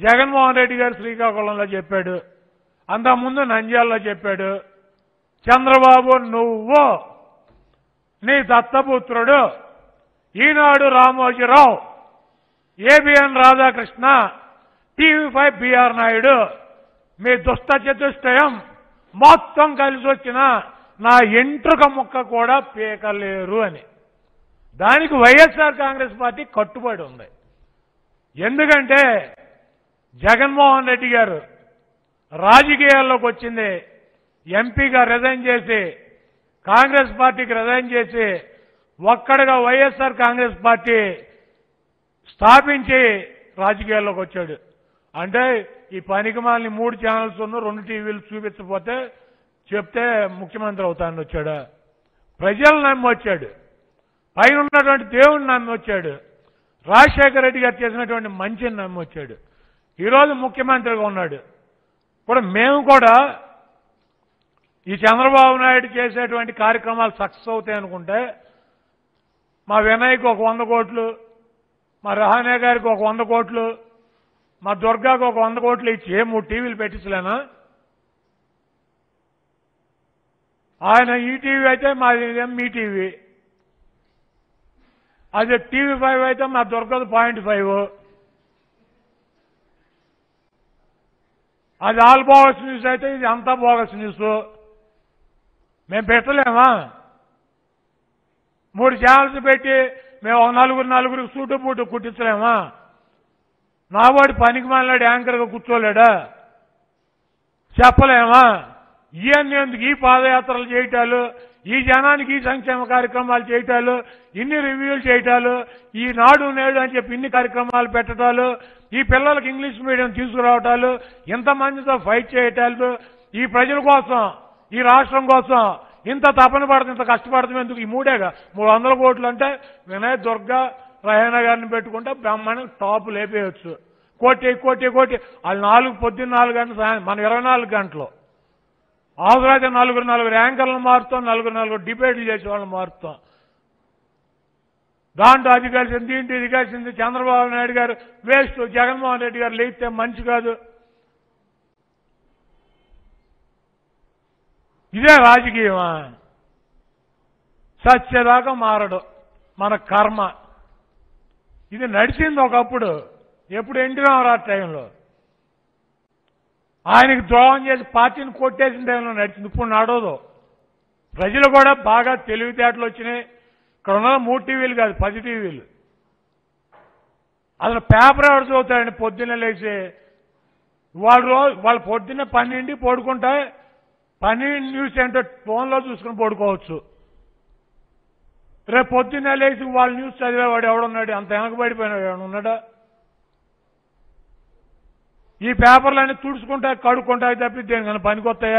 జగన్మోహన్ రెడ్డి గారు శ్రీకాకుళంలో చెప్పాడు అంతకుముందు నంద్యాలలో చెప్పాడు చంద్రబాబు నువ్వు నీ దత్తపుత్రుడు Eenadu Ramoji Rao ABN Radhakrishna TV five BR Naidu మీ దుష్ట చతుష్టయం మొత్తం కలిసి వచ్చిన నా ఎంట్రుక ముక్క కూడా పీకలేరు అని దానికి వైఎస్ఆర్ కాంగ్రెస్ పార్టీ కట్టుబడి ఉంది ఎందుకంటే జగన్మోహన్ రెడ్డి గారు రాజకీయాల్లోకి వచ్చింది ఎంపీగా రిజైన్ చేసి కాంగ్రెస్ పార్టీకి రిజైన్ చేసి ఒక్కడిగా వైఎస్ఆర్ కాంగ్రెస్ పార్టీ స్థాపించి రాజకీయాల్లోకి వచ్చాడు అంటే ఈ పనికి మాలిని మూడు ఛానల్స్ ఉన్న రెండు టీవీలు చూపించకపోతే చెప్తే ముఖ్యమంత్రి అవుతానని వచ్చాడు ప్రజలు నమ్మి వచ్చాడు పైన ఉన్నటువంటి దేవుడిని నమ్మి వచ్చాడు రాజశేఖర రెడ్డి గారు చేసినటువంటి మంచిని నమ్మి వచ్చాడు ఈరోజు ముఖ్యమంత్రిగా ఉన్నాడు కూడా మేము కూడా ఈ చంద్రబాబు నాయుడు చేసేటువంటి కార్యక్రమాలు సక్సెస్ అవుతాయి అనుకుంటే మా వినయ్కి ఒక వంద కోట్లు మా రహానే గారికి ఒక వంద కోట్లు మా దుర్గాకు ఒక వంద కోట్లు ఇచ్చి ఏ మూడు టీవీలు పెట్టించలేనా ఆయన ఈ టీవీ అయితే మాది మీ టీవీ అది టీవీ ఫైవ్ అయితే మా దుర్గది పాయింట్ ఫైవ్ అది ఆల్ బోగస్ న్యూస్ అయితే ఇది అంతా బోగస్ న్యూస్ మేము పెట్టలేమా మూడు ఛానల్స్ పెట్టి మేము ఒక నలుగురు నలుగురికి సూటు బూటు కుట్టించలేమా నావాడి పనికి మాలాడు యాంకర్గా కూర్చోలేడా చెప్పలేమా ఇవన్నీ ఎందుకు ఈ పాదయాత్రలు చేయటాలు ఈ జనానికి ఈ సంక్షేమ కార్యక్రమాలు చేయటాలు ఇన్ని రివ్యూలు చేయటాలు ఈ నాడు నేడు అని చెప్పి ఇన్ని కార్యక్రమాలు పెట్టడాలు ఈ పిల్లలకి ఇంగ్లీష్ మీడియం తీసుకురావటాలు ఇంతమందితో ఫైట్ చేయటాలు ఈ ప్రజల కోసం ఈ రాష్ట్రం కోసం ఇంత తపన పడుతుంది ఇంత కష్టపడుతుంది ఎందుకు ఈ మూడేగా మూడు వందల కోట్లు అంటే వినయ్ దుర్గా రహేనా గారిని పెట్టుకుంటే బ్రహ్మాండం టాప్ లేపేయచ్చు కోటి కోటి కోటి వాళ్ళు నాలుగు పొద్దున్న నాలుగు గంటలు సాయం- మనం ఇరవై నాలుగు గంటలు అవసరమైతే నలుగురు నలుగురు యాంకర్లను మారుతాం నలుగురు నలుగురు డిబేట్లు చేసే వాళ్ళని మారుతాం దాంట్లో అది కలిసింది దీంట్లో ఇది కలిసింది చంద్రబాబు నాయుడు గారు వేస్ట్ జగన్మోహన్ రెడ్డి గారు లేస్తే మంచి కాదు ఇదే రాజకీయమా సత్యదాకా మారడు మన కర్మ ఇది నడిచింది ఒకప్పుడు ఎప్పుడు ఎన్టీ రామారావు టైంలో ఆయనకి ద్రోహం చేసి పార్టీని కొట్టేసిన టైంలో నడిచింది ఇప్పుడు నడవదు ప్రజలు కూడా బాగా తెలివితేటలు వచ్చినాయి ఇక్కడ ఉన్న మూడు టీవీలు కాదు పది టీవీలు అసలు పేపర్ ఎవరు చదువుతాడండి పొద్దున్నే లేచి వాళ్ళ రోజు వాళ్ళు పొద్దున్నే పన్నెండు పడుకుంటే పన్నెండు న్యూస్ ఏంటో ఫోన్లో చూసుకుని పడుకోవచ్చు రేపు పొద్దున్నే లేచి వాళ్ళ న్యూస్ చదివేవాడు ఎవడున్నాడు అంత వెనకబడిపోయినాడు ఎవడు ఉన్నాడా ఈ పేపర్లన్నీ తుడుచుకుంటా కడుక్కుంటాయి తప్పి దేనికన్నా పనికొస్తాయా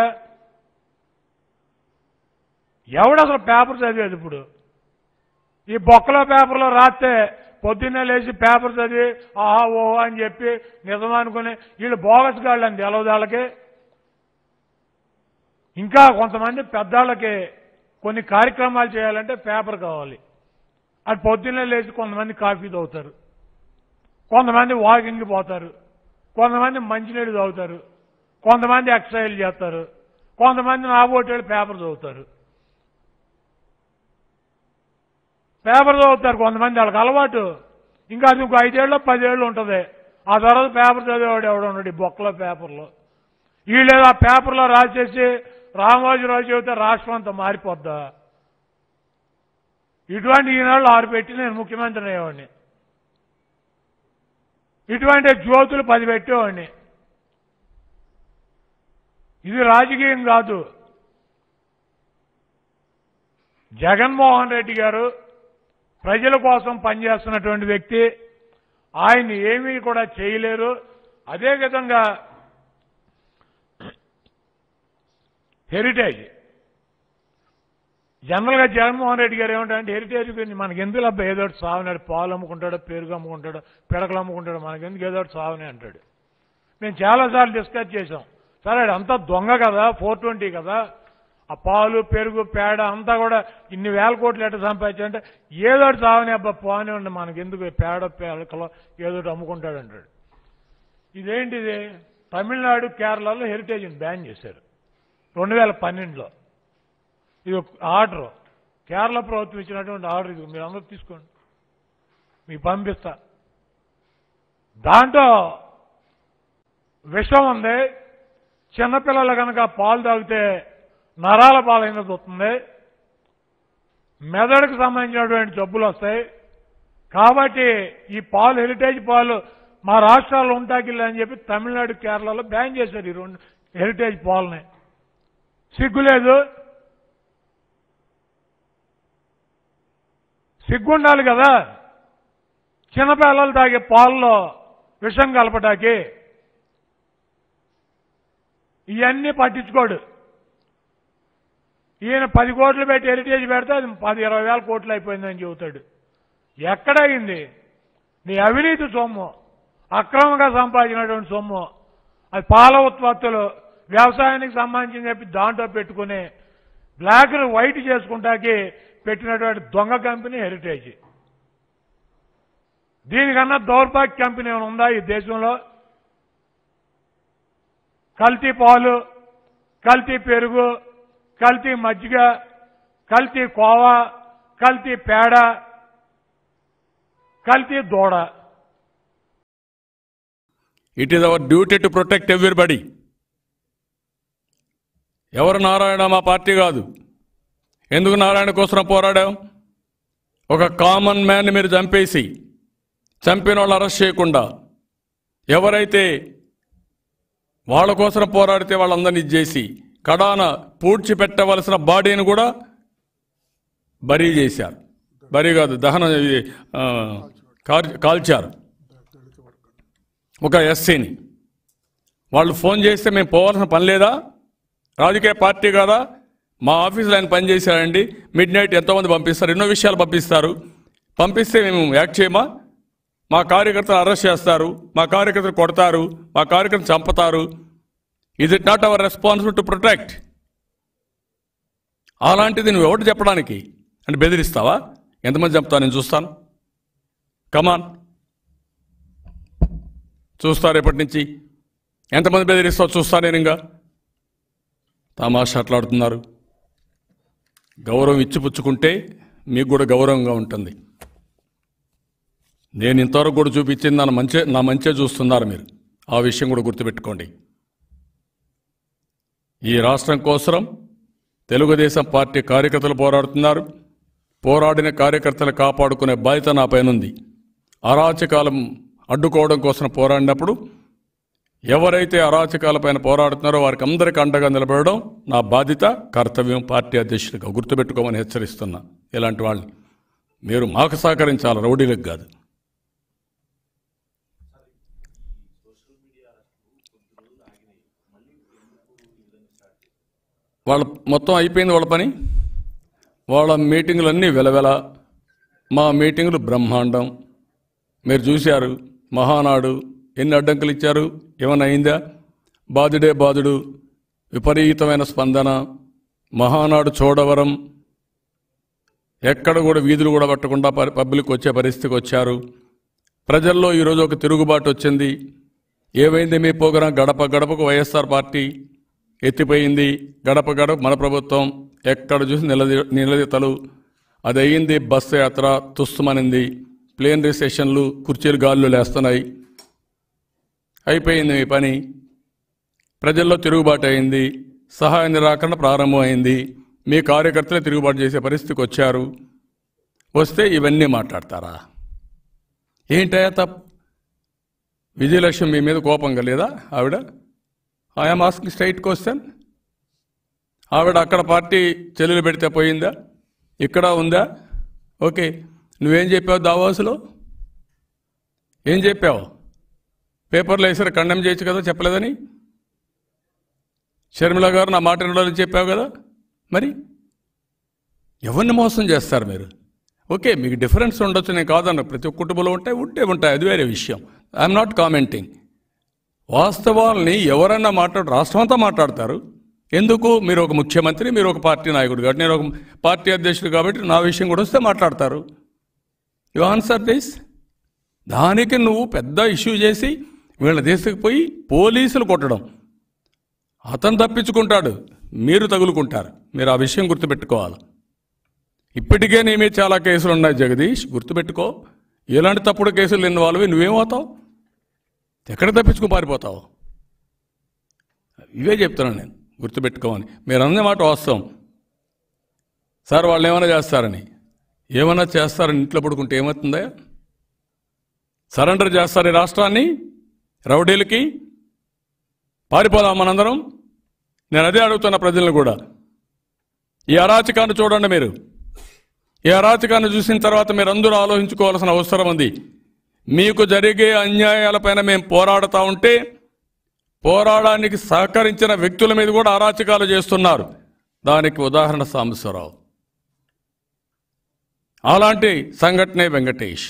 ఎవడు అసలు పేపర్ చదివేది ఇప్పుడు ఈ బొక్కలో పేపర్లో రాస్తే పొద్దున్నే లేచి పేపర్ చదివి ఆహా ఓహో అని చెప్పి నిజం అనుకుని వీళ్ళు బోగస్ గాళ్ళండి ఎలవదాళ్ళకి ఇంకా కొంతమంది పెద్దాళ్ళకి కొన్ని కార్యక్రమాలు చేయాలంటే పేపర్ కావాలి అది పొద్దున్నే లేచి కొంతమంది కాఫీ తాగుతారు కొంతమంది వాకింగ్ పోతారు కొంతమంది మంచినీళ్ళు తాగుతారు కొంతమంది ఎక్సర్సైజ్ చేస్తారు కొంతమంది నాబోటేళ్ళు పేపర్ చదువుతారు పేపర్ చదువుతారు కొంతమంది వాళ్ళకి అలవాటు ఇంకా అది ఇంకో ఐదేళ్ళు పదేళ్ళు ఉంటుంది ఆ తర్వాత పేపర్ చదివేవాడు ఎవడు ఉన్నాడు ఈ బొక్కలో పేపర్లో వీళ్ళు ఆ పేపర్లో రాసేసి రామోజీరావు చెబితే రాష్ట్రం అంతా మారిపోద్దా ఇటువంటి ఈనాళ్ళు ఆరు పెట్టి నేను ముఖ్యమంత్రి అయ్యేవాడిని ఇటువంటి జ్యోతులు పది పెట్టేవాడిని ఇది రాజకీయం కాదు జగన్మోహన్ రెడ్డి గారు ప్రజల కోసం పనిచేస్తున్నటువంటి వ్యక్తి ఆయన ఏమీ కూడా చేయలేరు అదేవిధంగా హెరిటేజ్ జనరల్గా జగన్మోహన్ రెడ్డి గారు ఏమంటారంటే హెరిటేజ్ గురించి మనకి ఎందుకు అబ్బా ఏదో ఒకటి సావనాడు పాలు అమ్ముకుంటాడో పెరుగు అమ్ముకుంటాడో పిడకలు అమ్ముకుంటాడో మనకి ఎందుకు ఏదో ఒకటి సావని అంటాడు మేము చాలాసార్లు డిస్కస్ చేసాం సరే అంతా దొంగ కదా ఫోర్ ట్వంటీ కదా ఆ పాలు పెరుగు పేడ అంతా కూడా ఇన్ని వేల కోట్లు ఎట్ట సంపాదించాలంటే ఏదో ఒకటి సావని అబ్బా పోనీ ఉండి మనకి ఎందుకు పేడ పేడకలో ఏదో ఒకటి అమ్ముకుంటాడు అంటాడు ఇదేంటిది తమిళనాడు కేరళలో హెరిటేజ్ని బ్యాన్ చేశారు రెండు వేల పన్నెండులో ఇది ఒక ఆర్డర్ కేరళ ప్రభుత్వం ఇచ్చినటువంటి ఆర్డర్ ఇది మీరు అందరూ తీసుకోండి మీకు పంపిస్తా దాంట్లో విషం ఉంది చిన్నపిల్లలు కనుక పాలు తాగితే నరాల పాలైన వస్తుంది మెదడుకు సంబంధించినటువంటి జబ్బులు వస్తాయి కాబట్టి ఈ పాలు హెరిటేజ్ పాలు మా రాష్ట్రాల్లో ఉంటాకిల్లా అని చెప్పి తమిళనాడు కేరళలో బ్యాన్ చేశారు ఈ రెండు హెరిటేజ్ పాలని సిగ్గులేదు సిగ్గుండాలి కదా చిన్నపిల్లలు తాగే పాలలో విషం కలపటానికి ఇవన్నీ పట్టించుకోడు ఈయన పది కోట్లు పెట్టి హెరిటేజ్ పెడితే అది పది ఇరవై వేల కోట్లు అయిపోయిందని చెబుతాడు ఎక్కడయింది నీ అవినీతి సొమ్ము అక్రమంగా సంపాదించినటువంటి సొమ్ము అది పాల ఉత్పత్తులు వ్యవసాయానికి సంబంధించి చెప్పి దాంట్లో పెట్టుకుని బ్లాక్ వైట్ చేసుకుంటాకి పెట్టినటువంటి దొంగ కంపెనీ హెరిటేజ్ దీనికన్నా దౌర్భాగ్య కంపెనీ ఏమైనా ఉందా ఈ దేశంలో కల్తీ పాలు కల్తీ పెరుగు కల్తీ మజ్జిగ కల్తీ కోవా కల్తీ పేడ కల్తీ దూడ it is our duty to protect everybody ఎవరు నారాయణ మా పార్టీ కాదు ఎందుకు నారాయణ కోసం పోరాడాం ఒక కామన్ మ్యాన్ మీరు చంపేసి చంపిన వాళ్ళు అరెస్ట్ చేయకుండా ఎవరైతే వాళ్ళ కోసం పోరాడితే వాళ్ళందరినీ ఇచ్చేసి కడాన పూడ్చిపెట్టవలసిన బాడీని కూడా బరీ చేశారు బరీ కాదు దహనం ఇది, ఆ, కాల్- కాల్చారు ఒక ఎస్సీని వాళ్ళు ఫోన్ చేస్తే మేము పోవాల్సిన పని లేదా రాజకీయ పార్టీ కదా మా ఆఫీసులో ఆయన పనిచేశారండి మిడ్ నైట్ ఎంతోమంది పంపిస్తారు ఎన్నో విషయాలు పంపిస్తారు పంపిస్తే మేము యాక్ట్ చేయమా మా కార్యకర్తలు అరెస్ట్ చేస్తారు మా కార్యకర్తలు కొడతారు మా కార్యకర్తలు చంపుతారు is it not our responsible to protect అలాంటిది నువ్వు ఎవరు చెప్పడానికి అంటే బెదిరిస్తావా ఎంతమంది చెప్తావు నేను చూస్తాను కమాన్ చూస్తారు రేపటి నుంచి ఎంతమంది బెదిరిస్తావు చూస్తాను నేను ఇంకా తమాషా అట్లాడుతున్నారు గౌరవం ఇచ్చిపుచ్చుకుంటే మీకు కూడా గౌరవంగా ఉంటుంది నేను ఇంతవరకు కూడా చూపించింది నా మంచి నా మంచిగా చూస్తున్నారు మీరు ఆ విషయం కూడా గుర్తుపెట్టుకోండి ఈ రాష్ట్రం కోసం తెలుగుదేశం పార్టీ కార్యకర్తలు పోరాడుతున్నారు పోరాడిన కార్యకర్తలు కాపాడుకునే బాధ్యత నా పైనుంది అరాచకాలం అడ్డుకోవడం కోసం పోరాడినప్పుడు ఎవరైతే అరాచకాలపైన పోరాడుతున్నారో వారికి అందరికీ అండగా నిలబడడం నా బాధ్యత కర్తవ్యం పార్టీ అధ్యక్షుడిగా గుర్తుపెట్టుకోమని హెచ్చరిస్తున్నా ఇలాంటి వాళ్ళని మీరు మాకు సహకరించాలి రౌడీలకు కాదు వాళ్ళ మొత్తం అయిపోయింది వాళ్ళ పని వాళ్ళ మీటింగులన్నీ వెలవెల మా మీటింగులు బ్రహ్మాండం మీరు చూశారు మహానాడు ఎన్ని అడ్డంకులు ఇచ్చారు ఏమైనా అయిందా బాధుడే బాధుడు విపరీతమైన స్పందన మహానాడు చోడవరం ఎక్కడ కూడా వీధులు కూడా పట్టకుండా ప- పబ్లిక్ వచ్చే పరిస్థితికి వచ్చారు ప్రజల్లో ఈరోజు ఒక తిరుగుబాటు వచ్చింది ఏమైంది మీ ప్రోగ్రాం గడప గడపకు వైఎస్ఆర్ పార్టీ ఎత్తిపోయింది గడప గడప మన ప్రభుత్వం ఎక్కడ చూసి నిలదీ నిలదీతలు అది అయ్యింది బస్సు యాత్ర తుస్తుమనింది ప్లేన్ రిసెషన్లు కుర్చీలు గాల్లో లేస్తున్నాయి అయిపోయింది మీ పని ప్రజల్లో తిరుగుబాటు అయింది సహాయ నిరాకరణ ప్రారంభమైంది మీ కార్యకర్తలే తిరుగుబాటు చేసే పరిస్థితికి వచ్చారు వస్తే ఇవన్నీ మాట్లాడతారా ఏంటయ్యా తప్పు విజయలక్ష్మి మీ మీద కోపంగా లేదా ఆవిడ ఐఎమ్ ఆస్కింగ్ స్ట్రైట్ క్వశ్చన్ ఆవిడ అక్కడ పార్టీ చెల్లెలు పెడితే పోయిందా ఇక్కడ ఉందా ఓకే నువ్వేం చెప్పావు దావాసులో ఏం చెప్పావు పేపర్లో వేసారు కండెమ్ చేయొచ్చు కదా చెప్పలేదని షర్మిల గారు నా మాట వినడాలని చెప్పావు కదా మరి ఎవరిని మోసం చేస్తారు మీరు ఓకే మీకు డిఫరెన్స్ ఉండొచ్చు నేను కాదన్న ప్రతి ఒక్క కుటుంబంలో ఉంటాయి ఉంటే ఉంటాయి అది వేరే విషయం ఐఎమ్ నాట్ కామెంటింగ్ వాస్తవాల్ని ఎవరన్నా మాట్లాడు రాష్ట్రం అంతా మాట్లాడతారు ఎందుకు మీరు ఒక ముఖ్యమంత్రి మీరు ఒక పార్టీ నాయకుడు కాబట్టి నేను ఒక పార్టీ అధ్యక్షుడు కాబట్టి నా విషయం కూడా వస్తే మాట్లాడతారు యు ఆన్సర్ దిస్ దానికి నువ్వు పెద్ద ఇష్యూ చేసి వీళ్ళ తీసుకుపోయి పోలీసులు కొట్టడం అతను తప్పించుకుంటాడు మీరు తగులుకుంటారు మీరు ఆ విషయం గుర్తుపెట్టుకోవాలి ఇప్పటికే నీ మీద చాలా కేసులు ఉన్నాయి జగదీష్ గుర్తుపెట్టుకో ఎలాంటి తప్పుడు కేసులు ఇన్వాల్వ్ అయ్యి నువ్వేమవుతావు ఎక్కడ తప్పించుకుని పారిపోతావు ఇవే చెప్తున్నాను నేను గుర్తుపెట్టుకోమని మీరు అన్న మాట వాస్తవం సార్ వాళ్ళు ఏమైనా చేస్తారని ఏమైనా చేస్తారని ఇంట్లో పడుకుంటే ఏమవుతుందా సరెండర్ చేస్తారు ఈ రాష్ట్రాన్ని రౌడీలకి పారిపోదాం మనందరం నేను అదే అడుగుతున్న ప్రజలను కూడా ఈ అరాచకాన్ని చూడండి మీరు ఈ అరాచకాన్ని చూసిన తర్వాత మీరు అందరూ ఆలోచించుకోవాల్సిన అవసరం ఉంది మీకు జరిగే అన్యాయాలపైన మేము పోరాడుతూ ఉంటే పోరాడానికి సహకరించిన వ్యక్తుల మీద కూడా అరాచకాలు చేస్తున్నారు దానికి ఉదాహరణ సాంబశివరావు అలాంటి సంఘటనే వెంకటేష్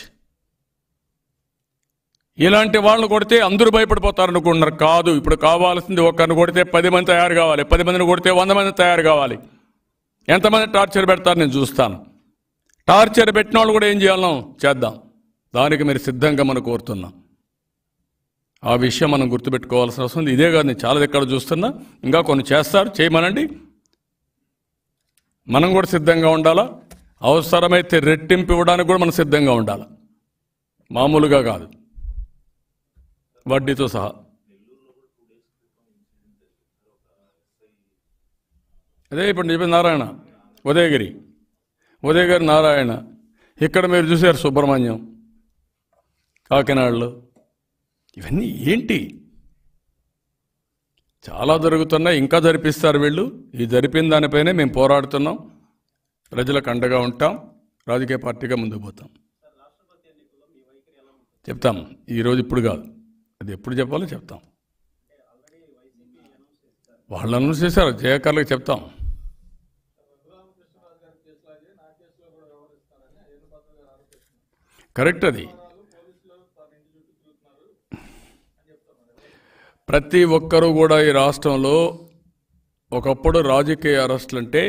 ఇలాంటి వాళ్ళని కొడితే అందరూ భయపడిపోతారు అనుకుంటున్నారు కాదు ఇప్పుడు కావాల్సింది ఒకరిని కొడితే పది మంది తయారు కావాలి పది మందిని కొడితే వంద మంది తయారు కావాలి ఎంతమంది టార్చర్ పెడతారు నేను చూస్తాను టార్చర్ పెట్టిన వాళ్ళు కూడా ఏం చేయాలో చేద్దాం దానికి మీరు సిద్ధంగా మనం కోరుతున్నాం ఆ విషయం మనం గుర్తుపెట్టుకోవాల్సిన అవసరం ఉంది ఇదే కాదు నేను చాలా ఎక్కడ చూస్తున్నా ఇంకా కొన్ని చేస్తారు చేయమనండి మనం కూడా సిద్ధంగా ఉండాలా అవసరమైతే రెట్టింపు ఇవ్వడానికి కూడా మనం సిద్ధంగా ఉండాలి మామూలుగా కాదు వడ్డీతో సహా అదే ఇప్పుడు చెప్పిన నారాయణ ఉదయగిరి ఉదయగిరి నారాయణ ఇక్కడ మీరు చూశారు సుబ్రహ్మణ్యం కాకినాడలో ఇవన్నీ ఏంటి చాలా జరుగుతున్నాయి ఇంకా జరిపిస్తారు వీళ్ళు ఈ జరిపిన దానిపైనే మేము పోరాడుతున్నాం ప్రజలకు అండగా ఉంటాం రాజకీయ పార్టీగా ముందుకు పోతాం చెప్తాం ఈరోజు ఇప్పుడు కాదు అది ఎప్పుడు చెప్పాలో చెప్తాం వాళ్ళు అనౌన్స్ చేశారు జయకర్లకు చెప్తాం కరెక్ట్ అది ప్రతి ఒక్కరూ కూడా ఈ రాష్ట్రంలో ఒకప్పుడు రాజకీయ అరెస్టులు అంటే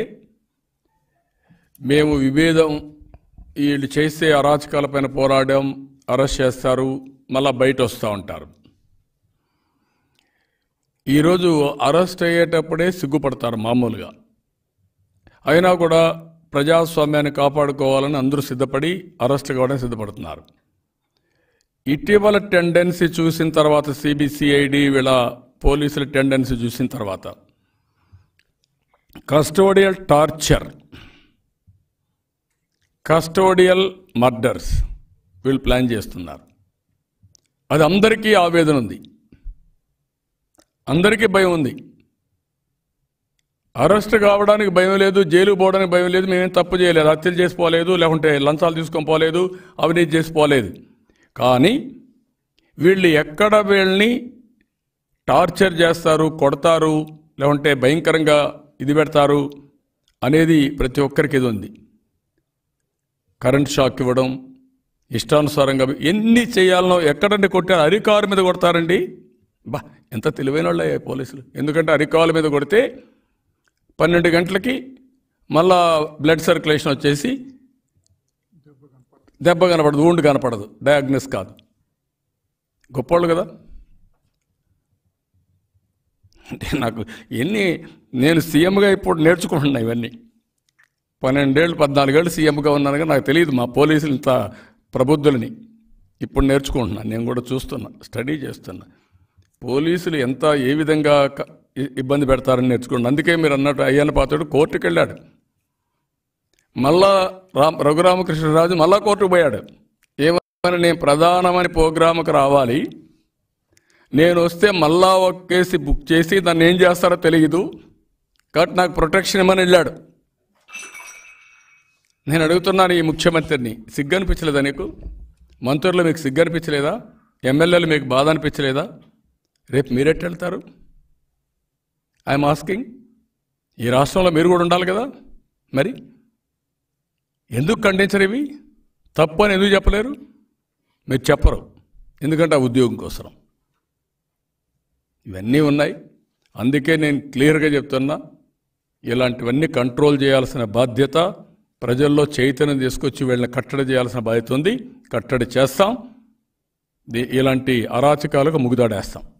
మేము విభేదం వీళ్ళు చేసే అరాచకాలపైన పోరాడాం అరెస్ట్ చేస్తారు మళ్ళా బయట వస్తూ ఉంటారు ఈరోజు అరెస్ట్ అయ్యేటప్పుడే సిగ్గుపడతారు మామూలుగా అయినా కూడా ప్రజాస్వామ్యాన్ని కాపాడుకోవాలని అందరూ సిద్ధపడి అరెస్ట్ కావడానికి సిద్ధపడుతున్నారు ఇటీవల టెండెన్సీ చూసిన తర్వాత సిబిసిఐడి వీళ్ళ పోలీసుల టెండెన్సీ చూసిన తర్వాత కస్టోడియల్ టార్చర్ కస్టోడియల్ మర్డర్స్ వీళ్ళు ప్లాన్ చేస్తున్నారు అది అందరికీ ఆవేదన ఉంది అందరికీ భయం ఉంది అరెస్ట్ కావడానికి భయం లేదు జైలు పోవడానికి భయం లేదు మేమేం తప్పు చేయలేదు హత్యలు చేసుకోలేదు లేకుంటే లంచాలు తీసుకొని పోలేదు అవినీతి చేసుకోలేదు కానీ వీళ్ళు ఎక్కడ వీళ్ళని టార్చర్ చేస్తారు కొడతారు లేకుంటే భయంకరంగా ఇది పెడతారు అనేది ప్రతి ఒక్కరికి ఇది ఉంది కరెంట్ షాక్ ఇవ్వడం ఇష్టానుసారంగా ఎన్ని చేయాలనో ఎక్కడండి కొట్టారు అరికారు మీద కొడతారండి బా ఎంత తెలివైన వాళ్ళు అయ్యాయి పోలీసులు ఎందుకంటే అరికాల మీద కొడితే పన్నెండు గంటలకి మళ్ళా బ్లడ్ సర్క్యులేషన్ వచ్చేసి దెబ్బ కనపడదు ఊండు కనపడదు డయాగ్నోస్ కాదు గొప్పోళ్ళు కదా అంటే నాకు ఎన్ని నేను సీఎంగా ఇప్పుడు నేర్చుకుంటున్నా ఇవన్నీ పన్నెండేళ్ళు పద్నాలుగేళ్ళు సీఎంగా ఉన్నాను కానీ నాకు తెలియదు మా పోలీసులు ఇంత ప్రబుద్ధులని ఇప్పుడు నేర్చుకుంటున్నాను నేను కూడా చూస్తున్నా స్టడీ చేస్తున్నా పోలీసులు ఎంత ఏ విధంగా క- ఇ- ఇబ్బంది పెడతారని నేర్చుకున్నాను అందుకే మీరు అన్నట్టు అయ్యన్న పాత్రుడు కోర్టుకు వెళ్ళాడు మళ్ళా రామ్ రఘురామకృష్ణరాజు మళ్ళా కోర్టుకు పోయాడు ఏమని నేను ప్రధానమని ప్రోగ్రాముకు రావాలి నేను వస్తే మళ్ళా ఒక కేసు బుక్ చేసి దాన్ని ఏం చేస్తారో తెలియదు కాబట్టి నాకు ప్రొటెక్షన్ ఇవ్వమని వెళ్ళాడు నేను అడుగుతున్నాను ఈ ముఖ్యమంత్రిని సిగ్గు అనిపించలేదా నీకు మంత్రులు మీకు సిగ్గు అనిపించలేదా ఎమ్మెల్యేలు మీకు బాధ అనిపించలేదా రేపు మీరెట్ వెళ్తారు ఐఎమ్ ఆస్కింగ్ ఈ రాష్ట్రంలో మీరు కూడా ఉండాలి కదా మరి ఎందుకు ఖండించరు ఇవి తప్పు అని ఎందుకు చెప్పలేరు మీరు చెప్పరు ఎందుకంటే ఆ ఉద్యోగం కోసం ఇవన్నీ ఉన్నాయి అందుకే నేను క్లియర్గా చెప్తున్నా ఇలాంటివన్నీ కంట్రోల్ చేయాల్సిన బాధ్యత ప్రజల్లో చైతన్యం తీసుకొచ్చి వీళ్ళని కట్టడి చేయాల్సిన బాధ్యత ఉంది కట్టడి చేస్తాం ది- ఇలాంటి అరాచకాలకు ముగుదాడేస్తాం